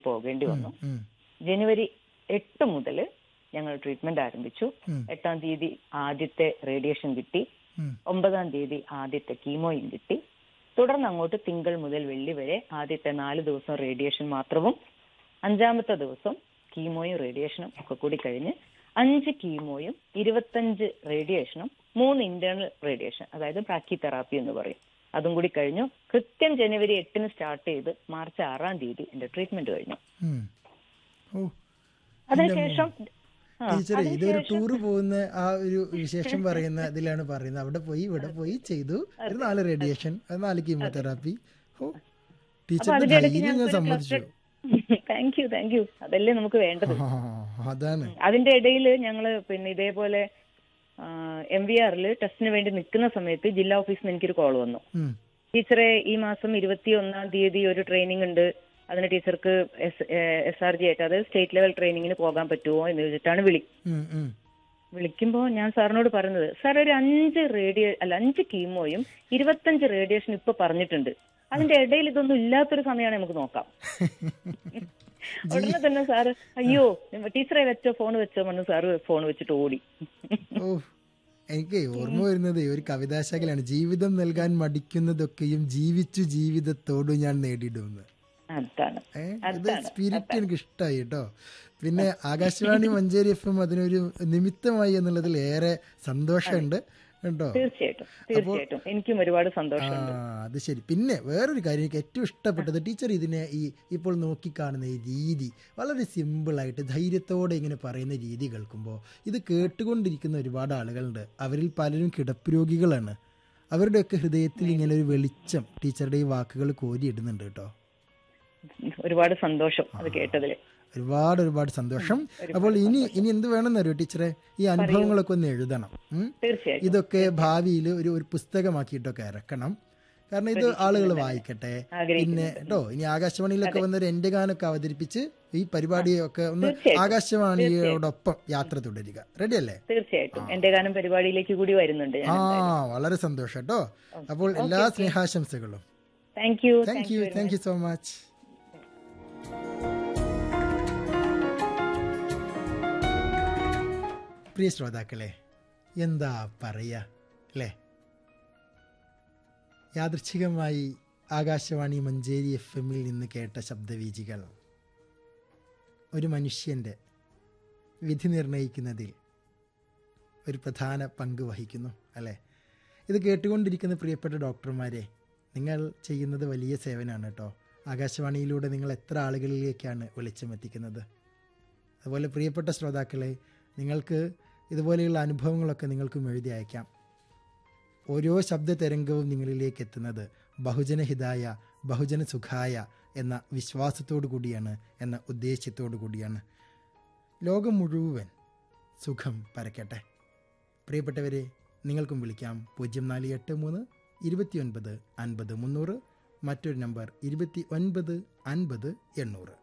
പോകേണ്ടി വന്നു ഉം, ജനുവരി എട്ട് മുതൽ ഞങ്ങൾ ട്രീറ്റ്മെന്റ് ആരംഭിച്ചു ഉം. എട്ടാം തീയതി ആദ്യത്തെ റേഡിയേഷൻ കിട്ടി ഉം. ഒമ്പതാം തീയതി ആദ്യത്തെ കീമോയും കിട്ടി തുടർന്ന് അങ്ങോട്ട് തിങ്കൾ മുതൽ വെള്ളി വരെ ആദ്യത്തെ നാല് ദിവസം റേഡിയേഷൻ മാത്രവും അഞ്ചാമത്തെ ദിവസം കീമോയും റേഡിയേഷനും ഒക്കെ കൂടി കഴിഞ്ഞ് അഞ്ച് കീമോയും ഇരുപത്തഞ്ച് റേഡിയേഷനും മൂന്ന് ഇന്റേണൽ റേഡിയേഷൻ അതായത് ബ്രാക്കി തെറാപ്പി എന്ന് പറയും അതും കൂടി കഴിഞ്ഞു കൃത്യം ജനുവരി എട്ടിന് സ്റ്റാർട്ട് ചെയ്ത് മാർച്ച് ആറാം തീയതി എന്റെ ട്രീറ്റ്മെന്റ് കഴിഞ്ഞു ഉം. ഓ അതിനുശേഷം ആ, ടീച്ചറെ ഇതൊരു അതിനുശേഷം ടൂർ പോകുന്ന ആ ഒരു വിശേഷം പറയുന്ന ഇതിലാണ് പറയുന്നത് അവിടെ പോയി ഇവിടെ പോയി ചെയ്തു ഒരു നാല് റേഡിയേഷൻ അത് നാല് കീമോതെറാപ്പി ഓ അപ്പൊ ടീച്ചറിന്റെ അതിന്റെ ഇടയ്ക്ക് ധൈര്യം ഞാൻ ഞങ്ങൾക്ക് സമ്മതിച്ചു താങ്ക് യു താങ്ക് യു അതല്ലേ നമുക്ക് വേണ്ടത് ആ, അതാണ് അതിന്റെ ഇടയിൽ ഞങ്ങള് പിന്നെ ഇതേപോലെ എം വി ആറിൽ ടെസ്റ്റിന് വേണ്ടി നിൽക്കുന്ന സമയത്ത് ജില്ലാ ഓഫീസിൽ നിന്ന് എനിക്കൊരു കോൾ വന്നു ഉം, ടീച്ചറെ ഈ മാസം ഇരുപത്തി ഒന്നാം തീയതി ഒരു ട്രെയിനിങ് ഉണ്ട് അതിന് ടീച്ചർക്ക് എസ് ആർ ജി ആയിട്ട് അതായത് സ്റ്റേറ്റ് ലെവൽ ട്രെയിനിങ്ങിന് പോകാൻ പറ്റുമോ എന്ന് ചോദിച്ചിട്ടാണ് വിളി ഉം, ഉം. വിളിക്കുമ്പോൾ ഞാൻ സാറിനോട് പറയുന്നത് സാർ ഒരു അഞ്ച് റേഡിയോ അല്ല അഞ്ച് കീമോയും ഇരുപത്തഞ്ച് റേഡിയേഷൻ ഇപ്പൊ പറഞ്ഞിട്ടുണ്ട് അതിന്റെ ഇടയിൽ ഇതൊന്നും ഇല്ലാത്തൊരു സമയമാണ് നമുക്ക് നോക്കാം ഉടനെ തന്നെ സാറ് അയ്യോ ടീച്ചറെ വെച്ചോ ഫോൺ വെച്ചോ പറഞ്ഞു സാറ് ഫോൺ വെച്ചിട്ട് ഓടി ഓ എനിക്ക് ഓർമ്മ വരുന്നത് ഒരു കവിതാശാഖയിലാണ് ജീവിതം നൽകാൻ മടിക്കുന്നതൊക്കെയും ജീവിച്ചു ജീവിതത്തോട് ഞാൻ നേടിയിടുമെന്ന് അതാണ് ഏ, ഇത് സ്പിരിറ്റ് എനിക്ക് ഇഷ്ടമായി കേട്ടോ പിന്നെ ആകാശവാണി മഞ്ചേരി എഫ് എം അതിനൊരു നിമിത്തമായി എന്നുള്ളതിൽ ഏറെ സന്തോഷമുണ്ട് കേട്ടോ തീർച്ചയായിട്ടും തീർച്ചയായിട്ടും എനിക്കും ഒരുപാട് ആ സന്തോഷമുണ്ട് അത് ശരി പിന്നെ വേറൊരു കാര്യം എനിക്ക് ഏറ്റവും ഇഷ്ടപ്പെട്ടത് ടീച്ചർ ഇതിനെ ഈ ഇപ്പോൾ നോക്കിക്കാണുന്ന ഈ രീതി വളരെ സിമ്പിളായിട്ട് ധൈര്യത്തോടെ ഇങ്ങനെ പറയുന്ന രീതി കേൾക്കുമ്പോൾ ഇത് കേട്ടുകൊണ്ടിരിക്കുന്ന ഒരുപാട് ആളുകളുണ്ട് അവരിൽ പലരും കിടപ്പ് രോഗികളാണ് അവരുടെയൊക്കെ ഹൃദയത്തിൽ ഇങ്ങനെ ഒരു വെളിച്ചം ടീച്ചറുടെ ഈ വാക്കുകൾ കോരിയിടുന്നുണ്ട് കേട്ടോ ഒരുപാട് സന്തോഷം അത് കേട്ടതില് ഒരുപാട് ഒരുപാട് സന്തോഷം അപ്പോൾ ഇനി ഇനി എന്ത് വേണമെന്നറിയോ ടീച്ചറെ ഈ അനുഭവങ്ങളൊക്കെ ഒന്ന് എഴുതണം ഉം? തീർച്ചയായിട്ടും ഇതൊക്കെ ഭാവിയിൽ ഒരു ഒരു പുസ്തകമാക്കിയിട്ടൊക്കെ ഇറക്കണം കാരണം ഇത് ആളുകൾ വായിക്കട്ടെ പിന്നെ കേട്ടോ ഇനി ആകാശവാണിയിലൊക്കെ വന്നൊരു എന്റെ ഗാനൊക്കെ അവതരിപ്പിച്ച് ഈ പരിപാടിയൊക്കെ ഒന്ന് ആകാശവാണിയോടൊപ്പം യാത്ര തുടരുക റെഡി അല്ലേ തീർച്ചയായിട്ടും എന്റെ ഗാനം പരിപാടിയിലേക്ക് കൂടി വരുന്നുണ്ട് ആ വളരെ സന്തോഷം കേട്ടോ അപ്പോൾ എല്ലാ സ്നേഹാശംസകളും thank you thank you thank you so much പ്രിയ ശ്രോതാക്കളെ എന്താ പറയാ അല്ലേ യാദൃച്ഛികമായി ആകാശവാണി മഞ്ചേരി എഫ് എമ്മിൽ നിന്ന് കേട്ട ശബ്ദവീചികൾ ഒരു മനുഷ്യൻ്റെ വിധി നിർണയിക്കുന്നതിൽ ഒരു പ്രധാന പങ്ക് വഹിക്കുന്നു അല്ലേ ഇത് കേട്ടുകൊണ്ടിരിക്കുന്ന പ്രിയപ്പെട്ട ഡോക്ടർമാരെ നിങ്ങൾ ചെയ്യുന്നത് വലിയ സേവനമാണ് കേട്ടോ ആകാശവാണിയിലൂടെ നിങ്ങൾ എത്ര ആളുകളിലേക്കാണ് വെളിച്ചമെത്തിക്കുന്നത് അതുപോലെ പ്രിയപ്പെട്ട ശ്രോതാക്കളെ നിങ്ങൾക്ക് ഇതുപോലെയുള്ള അനുഭവങ്ങളൊക്കെ നിങ്ങൾക്കും എഴുതി അയക്കാം ഓരോ ശബ്ദ തരംഗവും നിങ്ങളിലേക്ക് എത്തുന്നത് ബഹുജനഹിതായ ബഹുജന സുഖായ എന്ന വിശ്വാസത്തോടു കൂടിയാണ് എന്ന ഉദ്ദേശ്യത്തോടു കൂടിയാണ് ലോകം മുഴുവൻ സുഖം പരക്കട്ടെ പ്രിയപ്പെട്ടവരെ നിങ്ങൾക്കും വിളിക്കാം പൂജ്യം നാല് എട്ട് മൂന്ന് ഇരുപത്തിയൊൻപത് അൻപത് മുന്നൂറ് മറ്റൊരു നമ്പർ ഇരുപത്തി ഒൻപത് അൻപത് എണ്ണൂറ്